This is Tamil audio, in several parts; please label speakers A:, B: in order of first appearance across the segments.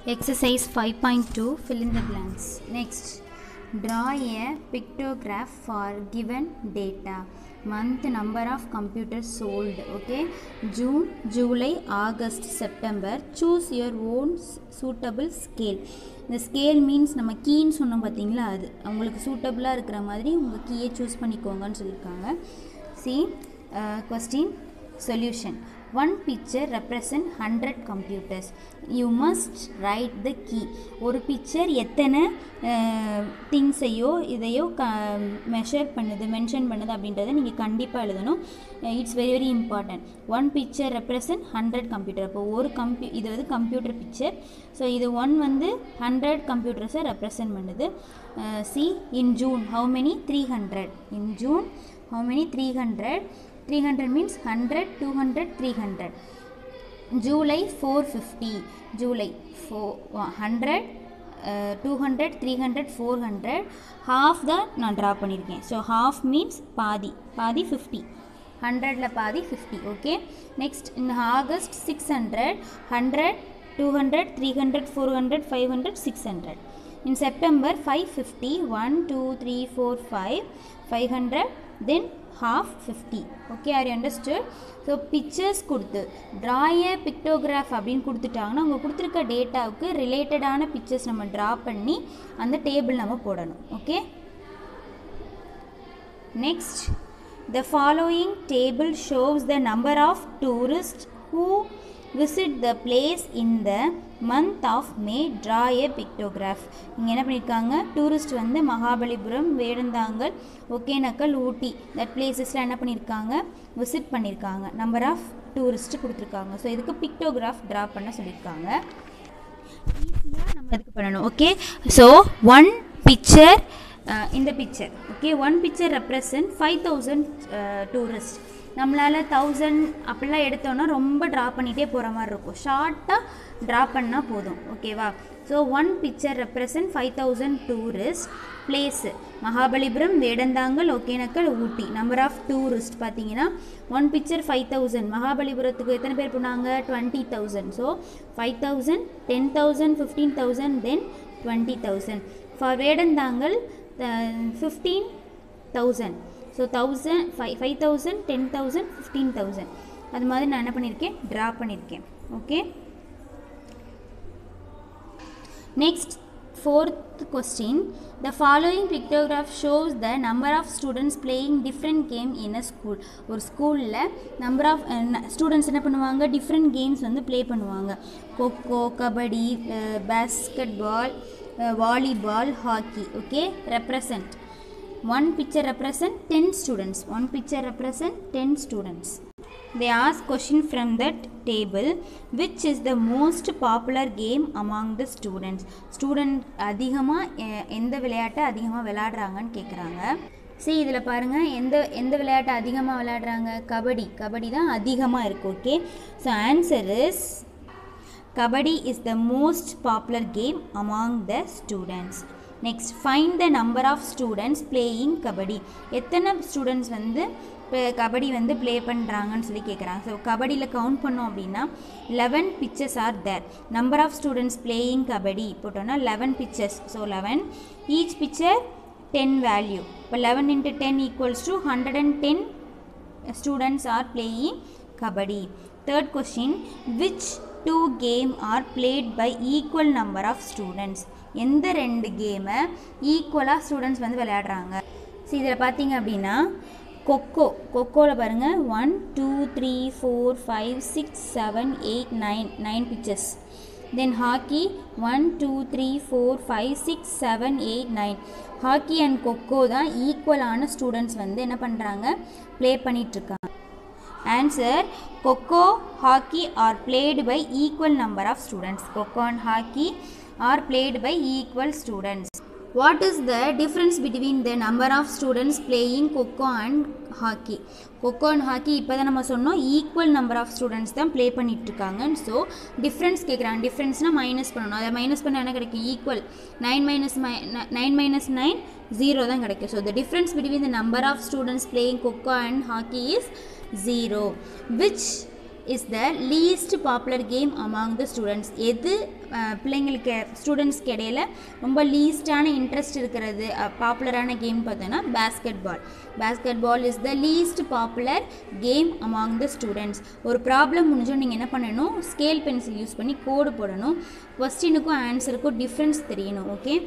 A: Exercise 5.2 Fill in the blanks. Next, draw a pictograph for given data. Month, number of computers sold. Okay, June, July, August, September. Choose your own s- suitable scale. இந்த ஸ்கேல் மீன்ஸ் நம்ம கீன்னு சொன்னோம் பார்த்தீங்களா அது அவங்களுக்கு சூட்டபுளாக இருக்கிற மாதிரி உங்கள் கீயை சூஸ் பண்ணிக்கோங்கன்னு சொல்லியிருக்காங்க see question solution one picture represent hundred computers you must write the key ஒரு பிக்சர் எத்தனை திங்ஸையோ இதையோ க மெஷர் பண்ணுது மென்ஷன் பண்ணுது அப்படின்றத நீங்கள் கண்டிப்பாக எழுதணும் it's very very important one picture represent hundred computer அப்போ ஒரு கம்ப்யூ இது வந்து கம்ப்யூட்டர் பிக்சர் ஸோ இது ஒன் வந்து ஹண்ட்ரட் கம்ப்யூட்டர்ஸை ரெப்ரசன்ட் பண்ணுது see in June how many three hundred in June how many three hundred three hundred means hundred two hundred three hundred July four fifty July four hundred two hundred three hundred four hundred half தான் நான் ட்ரா பண்ணியிருக்கேன் ஸோ ஹாஃப் மீன்ஸ் பாதி பாதி ஃபிஃப்டி ஹண்ட்ரடில் பாதி fifty okay next in August six hundred hundred two hundred three hundred four hundred five hundred six hundred in September five fifty one two three four five five hundred then half 50 okay are understood so pictures கொடுத்து ட்ராய பிக்டோகிராஃப் அப்படின்னு கொடுத்துட்டாங்கன்னா அவங்க கொடுத்துருக்க டேட்டாவுக்கு ரிலேட்டடான பிக்சர்ஸ் நம்ம ட்ரா பண்ணி அந்த டேபிள் நம்ம போடணும் okay next the following table shows the number of tourist who visit the place in the month of May draw a pictograph இங்கே என்ன பண்ணியிருக்காங்க டூரிஸ்ட் வந்து மகாபலிபுரம் வேடந்தாங்கல் ஒகேனக்கல் ஊட்டி தட் பிளேசஸில் என்ன பண்ணியிருக்காங்க விசிட் பண்ணியிருக்காங்க நம்பர் ஆஃப் டூரிஸ்ட் கொடுத்துருக்காங்க ஸோ இதுக்கு பிக்டோகிராஃப் ட்ரா பண்ண சொல்லியிருக்காங்க ஈஸியாக நம்ம இதுக்கு பண்ணணும் ஓகே ஸோ ஒன் பிக்சர் இந்த picture okay one picture represent five thousand tourist நம்மளால் தௌசண்ட் அப்படிலாம் எடுத்தோன்னா ரொம்ப ட்ரா பண்ணிகிட்டே போகிற மாதிரி இருக்கும் ஷார்ட்டாக ட்ரா பண்ணால் போதும் ஓகேவா so one picture represent five thousand tourist place Mahabalipuram Vedanthangal Hogenakkal Ooty number of tourist பார்த்தீங்கன்னா ஒன் பிக்சர் ஃபைவ் தௌசண்ட் மகாபலிபுரத்துக்கு எத்தனை பேர் போனாங்க twenty thousand so five thousand ten thousand fifteen thousand then twenty thousand for Vedanthangal fifteen thousand so thousand five five thousand ten thousand fifteen thousand அது மாதிரி நான் என்ன பண்ணியிருக்கேன் ட்ரா பண்ணியிருக்கேன் okay next fourth question the following pictograph shows the number of students playing different game in a school ஒரு ஸ்கூலில் நம்பர் ஆஃப் ஸ்டூடெண்ட்ஸ் என்ன பண்ணுவாங்க டிஃப்ரெண்ட் கேம்ஸ் வந்து ப்ளே பண்ணுவாங்க kho kho kabaddi basketball volleyball hockey okay represent one picture represent ten students one picture represent ten students they ask question from that table which is the most popular game among the students student அதிகமாக எந்த விளையாட்டை அதிகமாக விளையாடுறாங்கன்னு கேட்குறாங்க சரி இதில் பாருங்கள் எந்த எந்த விளையாட்டை அதிகமாக விளையாடுறாங்க கபடி கபடி தான் அதிகமாக இருக்குது okay so answer is kabaddi is the most popular game among the students next find the number of students playing kabaddi எத்தனை ஸ்டூடெண்ட்ஸ் வந்து இப்போ கபடி வந்து ப்ளே பண்ணுறாங்கன்னு சொல்லி கேட்குறாங்க ஸோ கபடியில் கவுண்ட் பண்ணோம் அப்படின்னா eleven pictures are there number of students playing kabaddi போட்டோன்னா eleven pictures so eleven each picture ten value இப்போ eleven into ten equals to hundred and ten students are playing kabaddi third question which two game are played by equal number of students எந்த ரெண்டு கேமை ஈக்குவலாக ஸ்டூடெண்ட்ஸ் வந்து விளையாடுறாங்க ஸோ இதில் பார்த்தீங்க அப்படின்னா கொக்கோ கொக்கோவில் பாருங்கள் one two three four five six seven eight nine nine pictures then hockey one two three four five six seven eight nine hockey and kho kho தான் ஈக்குவலான ஸ்டூடெண்ட்ஸ் வந்து என்ன பண்ணுறாங்க ப்ளே பண்ணிகிட்ருக்காங்க answer kho kho hockey are played by equal number of students kho kho and hockey are played by equal students what is the difference between the number of students playing kho kho and hockey kho kho and hockey இப்போ தான் நம்ம சொன்னோம் ஈக்குவல் நம்பர் ஆஃப் ஸ்டூடெண்ட்ஸ் தான் ப்ளே பண்ணிகிட்ருக்காங்க ஸோ டிஃப்ரென்ஸ் கேட்குறாங்க டிஃப்ரென்ஸ்னால் மைனஸ் பண்ணணும் அதை மைனஸ் பண்ண என்ன கிடைக்கும் equal nine minus minus nine minus nine zero தான் கிடைக்கும் so the difference between the number of students playing kho kho and hockey is zero which is the least popular game among the students எது அஹ், பிள்ளைங்களுக்கு ஸ்டூடெண்ட்ஸ்க்கு இடையில ரொம்ப லீஸ்டான இன்ட்ரெஸ்ட் இருக்கிறது பாப்புலரான கேம் பார்த்தோன்னா basketball basketball is the least popular game among the students ஒரு ப்ராப்ளம் முடிஞ்சோம் நீங்கள் என்ன பண்ணணும் ஸ்கேல் பென்சில் யூஸ் பண்ணி கோடு போடணும் கொஸ்டினுக்கும் ஆன்சருக்கும் டிஃப்ரென்ஸ் தெரியணும் okay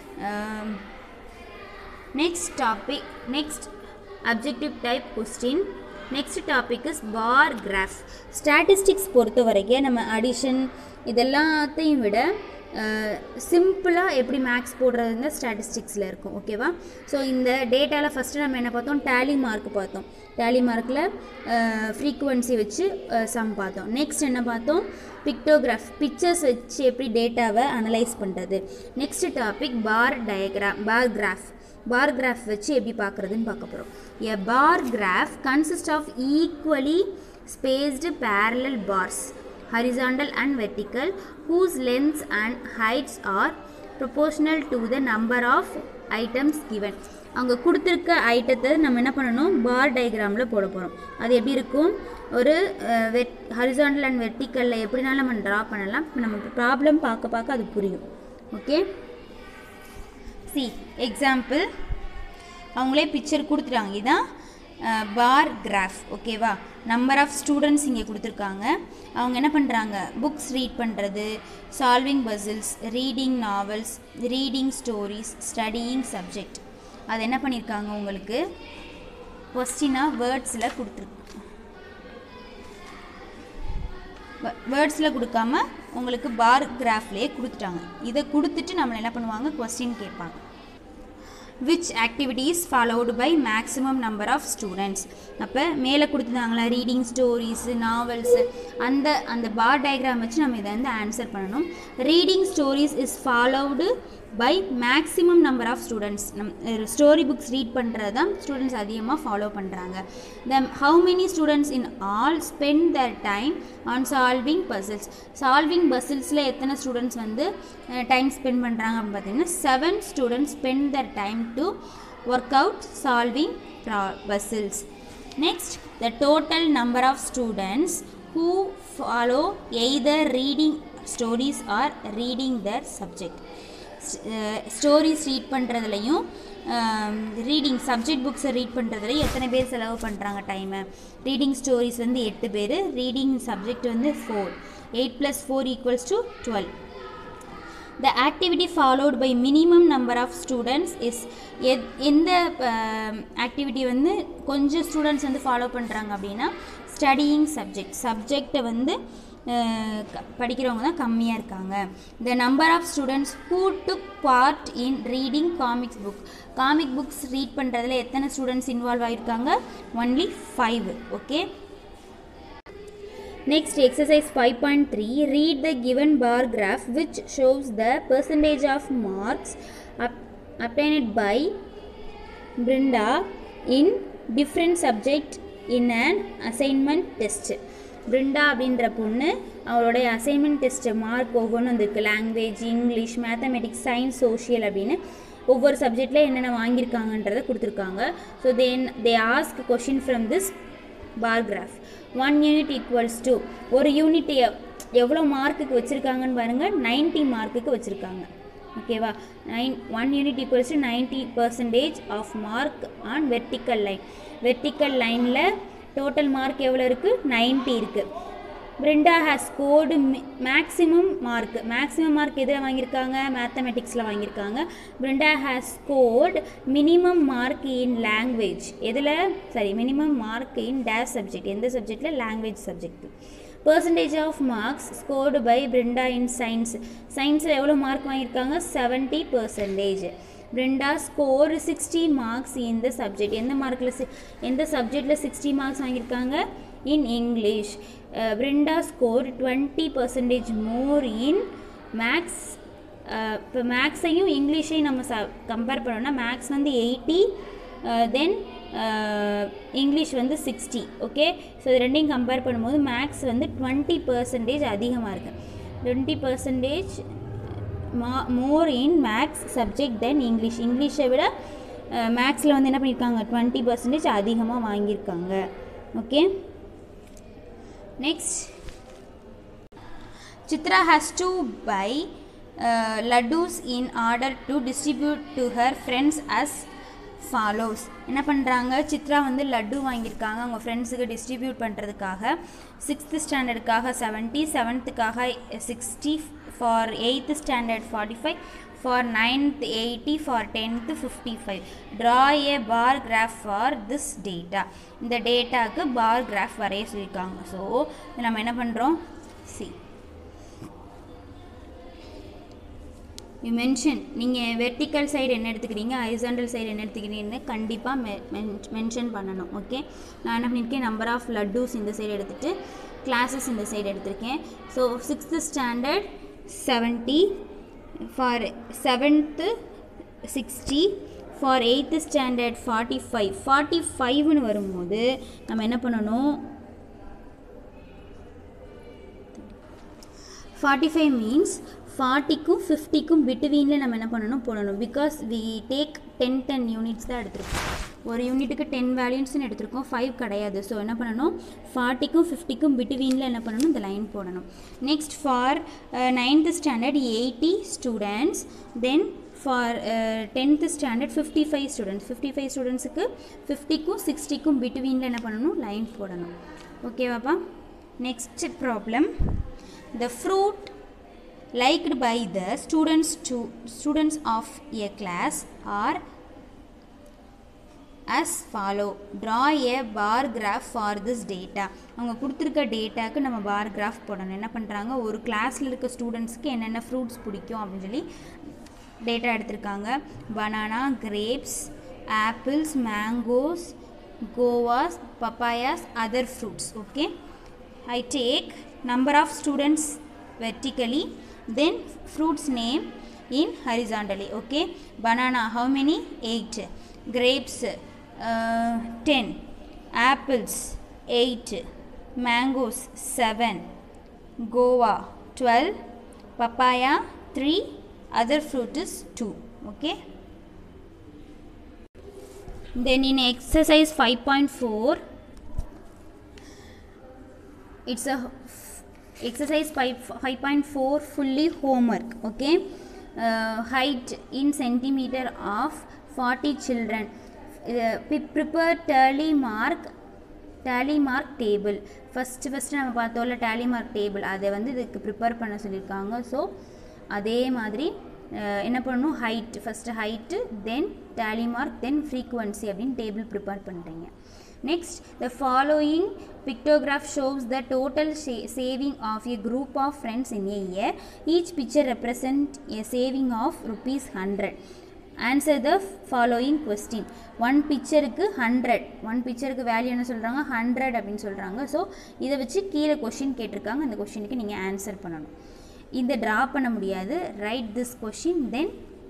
A: next topic next objective type question next topic is bar graph statistics பொறுத்த வரைக்கும் நம்ம அடிஷன் இதெல்லாத்தையும் விட சிம்பிளாக எப்படி மேக்ஸ் போடுறதுங்க ஸ்டாட்டிஸ்டிக்ஸில் இருக்கும் ஓகேவா ஸோ இந்த டேட்டாவில் ஃபஸ்ட்டு நம்ம என்ன பார்த்தோம் டேலி மார்க் பார்த்தோம் டேலி மார்க்கில் ஃப்ரீக்குவன்சி வச்சு சம் பார்த்தோம் நெக்ஸ்ட் என்ன பார்த்தோம் பிக்டோகிராஃப் பிக்சர்ஸ் வச்சு எப்படி டேட்டாவை அனலைஸ் பண்ணுறது next topic bar diagram bar graph bar graph வச்சு எப்படி பார்க்குறதுன்னு பார்க்க போகிறோம் a bar graph consist of equally spaced parallel bars horizontal and vertical whose lengths and heights are proportional to the number of items given அங்கே கொடுத்துருக்க ஐட்டத்தை நம்ம என்ன பண்ணணும் பார் டயக்ராமில் போட போகிறோம் அது எப்படி இருக்கும் ஒரு வெட் ஹரிசாண்டல் அண்ட் வெர்டிக்கலில் எப்படினாலும் நம்ம ட்ரா பண்ணலாம் நம்ம ப்ராப்ளம் பார்க்க பார்க்க அது புரியும் ஓகே சி எக்ஸாம்பிள் அவங்களே பிக்சர் கொடுத்துட்டாங்க இதுதான் பார் கிராஃப் ஓகேவா நம்பர் ஆஃப் ஸ்டூடெண்ட்ஸ் இங்கே கொடுத்துருக்காங்க அவங்க என்ன பண்ணுறாங்க புக்ஸ் ரீட் பண்ணுறது solving puzzles reading novels reading stories studying subject அது என்ன பண்ணியிருக்காங்க உங்களுக்கு கொஸ்டினாக வேர்ட்ஸில் கொடுத்துருக்கு வேர்ட்ஸில் கொடுக்காம உங்களுக்கு பார் கிராஃப்லேயே கொடுத்துட்டாங்க இதை கொடுத்துட்டு நம்மளை என்ன பண்ணுவாங்க கொஸ்டின் கேட்பாங்க which activities followed by maximum number of students அப்போ மேலே கொடுத்துருந்தாங்களா ரீடிங் ஸ்டோரிஸு நாவல்ஸு அந்த அந்த பார் டயக்ராம் வச்சு நம்ம இதை வந்து ஆன்சர் பண்ணணும் reading stories is followed by maximum number of students நம் ஸ்டோரி புக்ஸ் ரீட் பண்ணுறது தான் ஸ்டூடெண்ட்ஸ் அதிகமாக ஃபாலோ பண்ணுறாங்க the how many students in all spend their time on solving puzzles solving பசில்ஸில் எத்தனை ஸ்டூடெண்ட்ஸ் வந்து டைம் ஸ்பெண்ட் பண்ணுறாங்க அப்படின்னு பார்த்தீங்கன்னா seven students spend their time to work out solving puzzles next the total number of students who follow either reading stories or reading their subject stories read பண்ணுறதுலையும் ரீடிங் சப்ஜெக்ட் புக்ஸை ரீட் பண்ணுறதுலையும் எத்தனை பேர் செலவு பண்ணுறாங்க டைமை ரீடிங் ஸ்டோரிஸ் வந்து எட்டு பேர் ரீடிங் சப்ஜெக்ட் வந்து four eight plus four equals to twelve the activity followed by minimum number of students is எத் எந்த ஆக்டிவிட்டி வந்து கொஞ்சம் ஸ்டூடெண்ட்ஸ் வந்து ஃபாலோ பண்ணுறாங்க அப்படின்னா ஸ்டடியிங் சப்ஜெக்ட் சப்ஜெக்டை வந்து படிக்கிறவங்க தான் கம்மியாக இருக்காங்க the number of students who took part in reading comics book comic books read பண்ணுறதுல எத்தனை ஸ்டூடெண்ட்ஸ் இன்வால்வ் ஆகியிருக்காங்க only five okay Next exercise 5.3 read the given bar graph which shows the percentage of marks up, obtained by Brinda in different subject in an assignment test. Brinda அப்படின்ற பொண்ணு அவளுடைய அசைன்மெண்ட் டெஸ்ட்டு மார்க் ஒவ்வொன்றும் வந்திருக்கு language English mathematics science social அப்படின்னு ஒவ்வொரு சப்ஜெக்டில் என்னென்ன வாங்கியிருக்காங்கன்றதை கொடுத்துருக்காங்க so then they ask question from this bar graph one unit equals to ஒரு யூனிட் எவ்வளோ மார்க்குக்கு வச்சுருக்காங்கன்னு பாருங்கள் நைன்ட்டி மார்க்குக்கு வச்சுருக்காங்க ஓகேவா nine one unit equals to ninety percentage of mark on vertical line vertical லைனில் டோட்டல் மார்க் எவ்வளோ இருக்குது நைன்ட்டி இருக்குது Brinda has scored maximum mark maximum mark எதில் வாங்கியிருக்காங்க மேத்தமெட்டிக்ஸில் வாங்கியிருக்காங்க Brinda has scored minimum mark in language எதில் sorry minimum mark in dash subject எந்த சப்ஜெக்டில் language subject percentage of marks scored by Brinda in science சயின்ஸில் எவ்வளோ மார்க் வாங்கியிருக்காங்க seventy percentage Brinda score sixty marks இந்த சப்ஜெக்ட் எந்த மார்க்கில் எந்த சப்ஜெக்டில் சிக்ஸ்டி மார்க்ஸ் வாங்கியிருக்காங்க in English Brinda score twenty percentage more in maths இப்போ மேக்ஸையும் இங்கிலீஷையும் நம்ம ச கம்பேர் பண்ணோம்னா மேக்ஸ் வந்து எயிட்டி தென் இங்கிலீஷ் வந்து சிக்ஸ்டி ஓகே ஸோ இது ரெண்டையும் கம்பேர் பண்ணும்போது மேக்ஸ் வந்து டுவெண்ட்டி பர்சன்டேஜ் அதிகமாக இருக்குது டுவெண்ட்டி பர்சன்டேஜ் மா more in maths subject then English இங்கிலீஷை விட மேக்ஸில் வந்து என்ன பண்ணியிருக்காங்க டுவெண்ட்டி பர்சன்டேஜ் அதிகமாக வாங்கியிருக்காங்க okay next Chitra has to buy uh, laddus in order to distribute to her friends as follows என்ன பண்ணுறாங்க சித்ரா வந்து லட்டு வாங்கியிருக்காங்க அவங்க ஃப்ரெண்ட்ஸுக்கு டிஸ்ட்ரிபியூட் பண்ணுறதுக்காக சிக்ஸ்த்து ஸ்டாண்டர்டுக்காக செவன்ட்டி செவன்த்துக்காக sixty for eighth standard forty five for ninth eighty for tenth fifty five draw a bar graph for this data இந்த டேட்டாவுக்கு பார் கிராஃப் வரைய சொல்லியிருக்காங்க ஸோ நம்ம என்ன பண்ணுறோம் சி யூ மென்ஷன் நீங்கள் வெர்டிக்கல் சைடு என்ன எடுத்துக்கிறீங்க ஹரிசாண்டல் சைடு என்ன எடுத்துக்கிறீங்கன்னு கண்டிப்பாக மெ மென்ஷன் பண்ணணும் ஓகே நான் என்ன பண்ணியிருக்கேன் நம்பர் ஆஃப் லட்டூஸ் இந்த சைடு எடுத்துகிட்டு கிளாஸஸ் இந்த சைடு எடுத்திருக்கேன் so sixth standard seventy for seventh sixty for eighth standard forty five forty ஃபைவ்னு வரும்போது நம்ம என்ன பண்ணணும் ஃபார்ட்டி ஃபைவ் மீன்ஸ் ஃபார்ட்டிக்கும் ஃபிஃப்டிக்கும் பிட்வீனில் நம்ம என்ன பண்ணணும் போடணும் because we take ten ten units தான் எடுத்திருக்கோம் ஒரு யூனிட்டுக்கு டென் வேல்யூன்ஸ்னு எடுத்திருக்கோம் ஃபைவ் கிடையாது ஸோ என்ன பண்ணணும் ஃபார்ட்டிக்கும் ஃபிஃப்டிக்கும் பிட்வீனில் என்ன பண்ணணும் இந்த லைன் போடணும் next for ninth standard eighty students then for tenth standard fifty five students fifty five ஸ்டூடெண்ட்ஸுக்கு ஃபிஃப்டிக்கும் சிக்ஸ்டிக்கும் பிட்வீனில் என்ன பண்ணணும் லைன் போடணும் ஓகேவாப்பா next problem the fruit liked by the students to students of a class are as follow draw a bar graph for this data அவங்க கொடுத்துருக்க டேட்டாக்கு நம்ம பார் கிராஃப் போடணும் என்ன பண்ணுறாங்க ஒரு கிளாஸில் இருக்க ஸ்டூடெண்ட்ஸ்க்கு என்னென்ன ஃப்ரூட்ஸ் பிடிக்கும் அப்படின்னு சொல்லி டேட்டா எடுத்திருக்காங்க banana grapes apples mangoes guavas papayas other fruits okay I take number of students vertically then fruits name in horizontally okay banana how many 8 grapes uh, 10 apples 8 mangoes 7 guava 12 papaya 3 other fruit is 2 okay then in exercise 5.4 it's a exercise 5 5.4 fully homework okay uh, height in centimeter of 40 children uh, pre- prepare tally mark tally mark table first first நம்ம பார்த்தோம்ல டேலி மார்க் டேபிள் அதை வந்து இதுக்கு ப்ரிப்பேர் பண்ண சொல்லியிருக்காங்க ஸோ அதே மாதிரி அஹ், என்ன பண்ணணும் height first height then tally mark then frequency அப்படின்னு டேபிள் ப்ரிப்பேர் பண்ணுறீங்க Next, the following pictograph shows the total sa- saving of a group of friends in a year. Each picture represents a saving of rupees 100. Answer the following question. One பிக்சருக்கு ஹண்ட்ரட் ஒன் பிக்சருக்கு வேல்யூ என்ன சொல்கிறாங்க ஹண்ட்ரட் அப்படின்னு சொல்கிறாங்க ஸோ இதை வச்சு கீழே கொஷின் கேட்டிருக்காங்க அந்த கொஷினுக்கு நீங்கள் ஆன்சர் பண்ணணும் இதை ட்ரா பண்ண முடியாது write this question then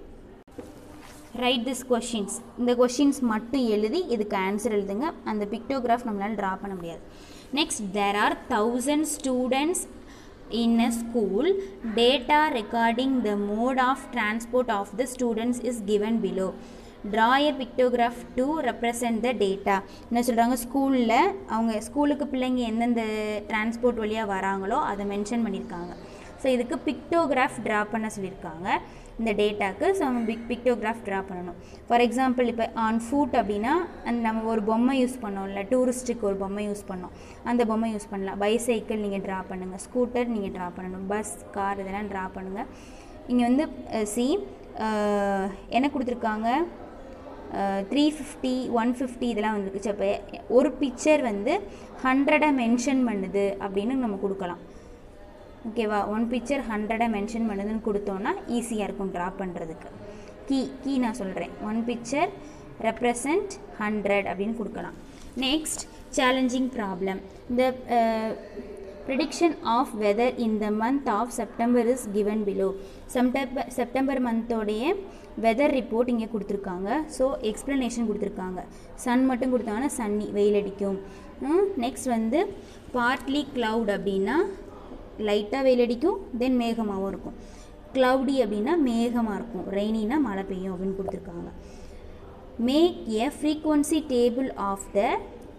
A: write this questions இந்த கொஷின்ஸ் மட்டும் எழுதி இதுக்கு ஆன்சர் எழுதுங்க அந்த பிக்டோகிராஃப் நம்மளால் ட்ரா பண்ண முடியாது next there are thousand students in a school data recording the mode of transport of the students is given below draw a pictograph to represent the data என்ன சொல்கிறாங்க ஸ்கூலில் அவங்க ஸ்கூலுக்கு பிள்ளைங்க எந்தெந்த டிரான்ஸ்போர்ட் வழியாக வராங்களோ அதை மென்ஷன் பண்ணியிருக்காங்க ஸோ இதுக்கு பிக்டோகிராஃப் ட்ரா பண்ண சொல்லியிருக்காங்க இந்த டேட்டாக்கு ஸோ நம்ம பிக் பிக்டோகிராஃப் ட்ரா பண்ணணும் ஃபார் எக்ஸாம்பிள் இப்போ ஆன் ஃபுட் அப்படின்னா அந்த நம்ம ஒரு பொம்மை யூஸ் பண்ணோம்ல டூரிஸ்ட்டுக்கு ஒரு பொம்மை யூஸ் பண்ணோம் அந்த பொம்மை யூஸ் பண்ணலாம் பைசைக்கிள் நீங்கள் ட்ரா பண்ணுங்கள் ஸ்கூட்டர் நீங்கள் ட்ரா பண்ணணும் பஸ் கார் இதெல்லாம் ட்ரா பண்ணுங்கள் இங்கே வந்து சி என்ன கொடுத்துருக்காங்க த்ரீ ஃபிஃப்டி ஒன் ஃபிஃப்டி இதெல்லாம் வந்துருக்கு சரி இப்போ ஒரு பிக்சர் வந்து ஹண்ட்ரடை மென்ஷன் பண்ணுது அப்படின்னு நம்ம கொடுக்கலாம் ஓகேவா ஒன் பிக்சர் ஹண்ட்ரடை மென்ஷன் பண்ணுதுன்னு கொடுத்தோன்னா ஈஸியாக இருக்கும் ட்ரா பண்ணுறதுக்கு கீ கீ நான் சொல்கிறேன் ஒன் பிக்சர் ரெப்ரசன்ட் ஹண்ட்ரட் அப்படின்னு கொடுக்கலாம் நெக்ஸ்ட் சேலஞ்சிங் ப்ராப்ளம் இந்த prediction of weather in the month of September is given below September September மந்தோடைய வெதர் ரிப்போர்ட் இங்கே கொடுத்துருக்காங்க ஸோ எக்ஸ்ப்ளனேஷன் கொடுத்துருக்காங்க சன் மட்டும் கொடுத்தாங்கன்னா சன்னி வெயில் அடிக்கும் நெக்ஸ்ட் வந்து பார்ட்லி cloud அப்படின்னா லைட்டாக வெயில் அடிக்கும் தென் மேகமாகவும் இருக்கும் க்ளவுடி அப்படின்னா மேகமாக இருக்கும் ரெய்னினா மழை பெய்யும் அப்படின்னு கொடுத்துருக்காங்க make a frequency table of the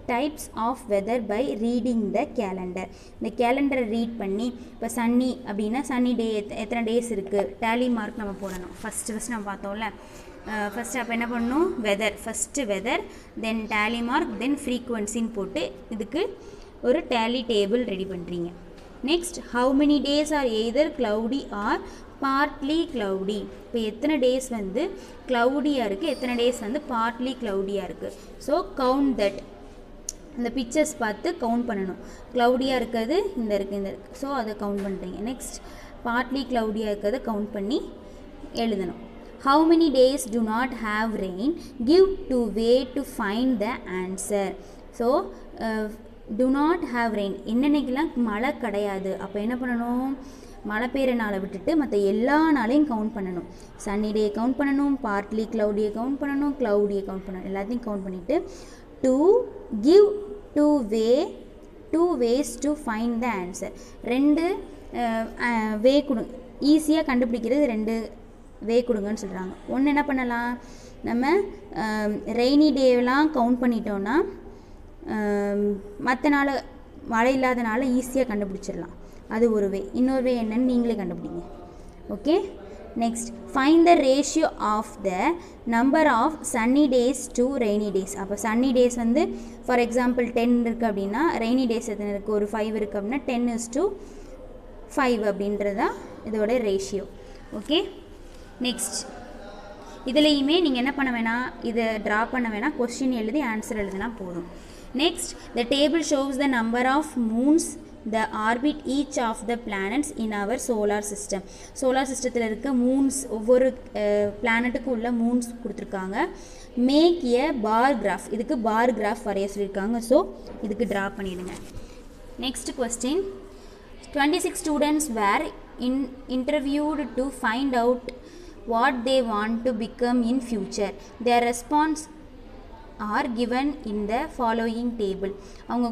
A: types of weather by reading the calendar இந்த கேலண்டரை ரீட் பண்ணி இப்போ சன்னி அப்படின்னா சன்னி டே எத்தனை டேஸ் இருக்குது டேலி மார்க் நம்ம போடணும் ஃபஸ்ட்டு ஃபஸ்ட் நம்ம பார்த்தோம்ல ஃபஸ்ட்டு அப்போ என்ன பண்ணணும் weather first weather then tally mark then ஃப்ரீக்குவன்சின்னு போட்டு இதுக்கு ஒரு டேலி டேபிள் ரெடி பண்ணுறீங்க next how many days are either cloudy or partly cloudy இப்போ எத்தனை டேஸ் வந்து க்ளவுடியாக இருக்குது எத்தனை டேஸ் வந்து பார்ட்லி க்ளவுடியாக இருக்குது ஸோ கவுண்ட் தட் இந்த பிக்சர்ஸ் பார்த்து கவுண்ட் பண்ணணும் க்ளவுடியாக இருக்கிறது இந்த இருக்குது இந்த இருக்குது ஸோ அதை கவுண்ட் பண்ணுறீங்க நெக்ஸ்ட் பார்ட்லி க்ளவுடியாக இருக்கிறத கவுண்ட் பண்ணி எழுதணும் how many days do not have rain give two way to find the answer so do not have rain என்னென்னைக்கெல்லாம் மழை கிடையாது அப்போ என்ன பண்ணணும் மழை பெய்கிற நாளை விட்டுட்டு மற்ற எல்லா நாளையும் கவுண்ட் பண்ணணும் சன்னி டே கவுண்ட் பண்ணணும் பார்ட்லி க்ளவுடியை கவுண்ட் பண்ணணும் க்ளவுடியை கவுண்ட் பண்ணணும் எல்லாத்தையும் கவுண்ட் பண்ணிவிட்டு to give two way two ways to find the answer ரெண்டு வே கொடு ஈஸியாக கண்டுபிடிக்கிறது ரெண்டு வே கொடுங்கன்னு சொல்கிறாங்க ஒன்று என்ன பண்ணலாம் நம்ம ரெய்னி டேவெலாம் கவுண்ட் பண்ணிட்டோன்னா மற்ற நாள் மழை இல்லாத நாளை ஈஸியாக கண்டுபிடிச்சிடலாம் அது ஒரு வே இன்னொரு வே என்னன்னு நீங்களே கண்டுபிடிங்க okay next find the ratio of the number of sunny days to rainy days அப்போ சன்னி டேஸ் வந்து ஃபார் எக்ஸாம்பிள் டென் இருக்குது அப்படின்னா ரெய்னி டேஸ் எத்தனை இருக்குது ஒரு ஃபைவ் இருக்குது அப்படின்னா டென் இஸ் டு ஃபைவ் அப்படின்றது தான் இதோட ரேஷியோ ஓகே நெக்ஸ்ட் இதுலேயுமே நீங்கள் என்ன பண்ண வேணாம் இதை ட்ரா பண்ண வேணாம் கொஸ்டின் எழுதி ஆன்சர் எழுதினா போதும் next the table shows the number of moons the orbit each of the planets in our solar system solar சிஸ்டத்தில் இருக்க மூன்ஸ் ஒவ்வொரு பிளானட்டுக்கும் உள்ள மூன்ஸ் கொடுத்துருக்காங்க மேக் எ பார் கிராஃப் இதுக்கு பார் கிராஃப் வரைய சொல்லியிருக்காங்க ஸோ இதுக்கு ட்ரா பண்ணிடுங்க next question twenty six students were in interviewed to find out what they want to become in future their response are given in the following table அவங்க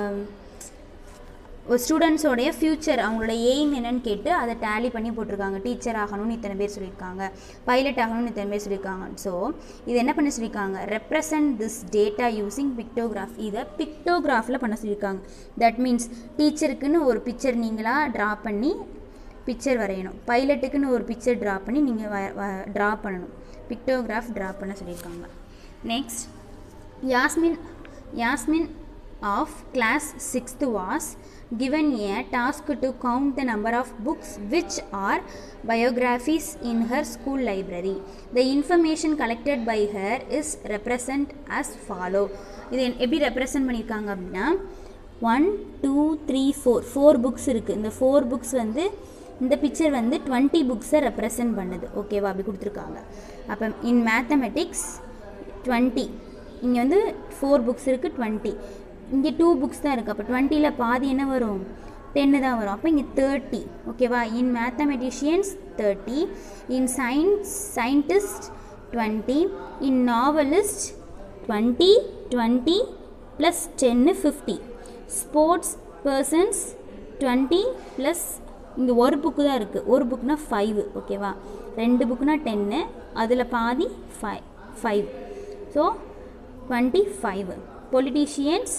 A: ஒரு ஸ்டூடெண்ட்ஸோடைய ஃப்யூச்சர் அவங்களோட எய்ம் என்னன்னு கேட்டு அதை டேலி பண்ணி போட்டிருக்காங்க டீச்சர் ஆகணும்னு இத்தனை பேர் சொல்லியிருக்காங்க பைலட் ஆகணும்னு இத்தனை பேர் சொல்லியிருக்காங்க ஸோ இது என்ன பண்ண சொல்லியிருக்காங்க represent this data using pictograph இதை பிக்டோகிராஃபில் பண்ண சொல்லியிருக்காங்க தட் மீன்ஸ் டீச்சருக்குன்னு ஒரு பிக்சர் நீங்களாக ட்ரா பண்ணி பிக்சர் வரையணும் பைலட்டுக்குன்னு ஒரு பிக்சர் ட்ரா பண்ணி நீங்கள் வ ட்ரா பண்ணணும் பிக்டோகிராஃப் ட்ரா பண்ண சொல்லியிருக்காங்க next Yasmin Yasmin of class sixth was given a task to count the number of books which are biographies in her school library. The information collected by her is represent as follow. இது எப்படி ரெப்ரசன்ட் பண்ணியிருக்காங்க அப்படின்னா one two three four four books இருக்குது இந்த ஃபோர் புக்ஸ் வந்து இந்த பிக்சர் வந்து டுவெண்ட்டி புக்ஸை ரெப்ரசன்ட் பண்ணுது ஓகேவா அப்படி கொடுத்துருக்காங்க அப்போ இன் மேத்தமெட்டிக்ஸ் டுவெண்ட்டி இங்கே வந்து ஃபோர் புக்ஸ் இருக்குது டுவெண்ட்டி இங்கே டூ புக்ஸ் தான் இருக்குது அப்போ டுவெண்ட்டியில் பாதி என்ன வரும் டென்னு தான் வரும் அப்போ இங்கே தேர்ட்டி ஓகேவா in mathematicians thirty in science scientist twenty in novelist twenty twenty plus டென்னு fifty sports persons twenty plus இங்கே ஒரு புக்கு தான் இருக்குது ஒரு புக்னா ஃபைவ் ஓகேவா ரெண்டு புக்குனா டென்னு அதில் பாதி five five so twenty five politicians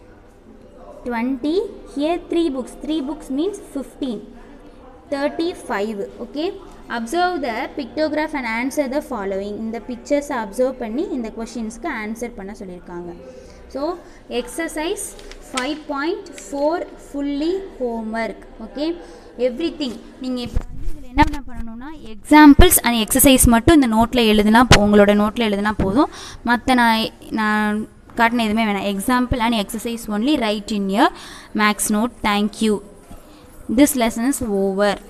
A: twenty here three books three books means fifteen thirty five okay observe the pictograph and answer the following இந்த பிக்சர்ஸை அப்சர்வ் பண்ணி இந்த கொஷின்ஸ்க்கு ஆன்சர் பண்ண சொல்லியிருக்காங்க so exercise five point four fully homework okay everything நீங்கள் இப்போ வந்து இதில் என்ன என்ன பண்ணணும்னா எக்ஸாம்பிள்ஸ் அண்ட் எக்ஸசைஸ் மட்டும் இந்த நோட்டில் எழுதுனா போ உங்களோட நோட்டில் எழுதுனா போதும் மற்ற நான் நான் காட்டின எதுவுமே வேணாம் example and exercise only write in your maths note thank you this lesson is over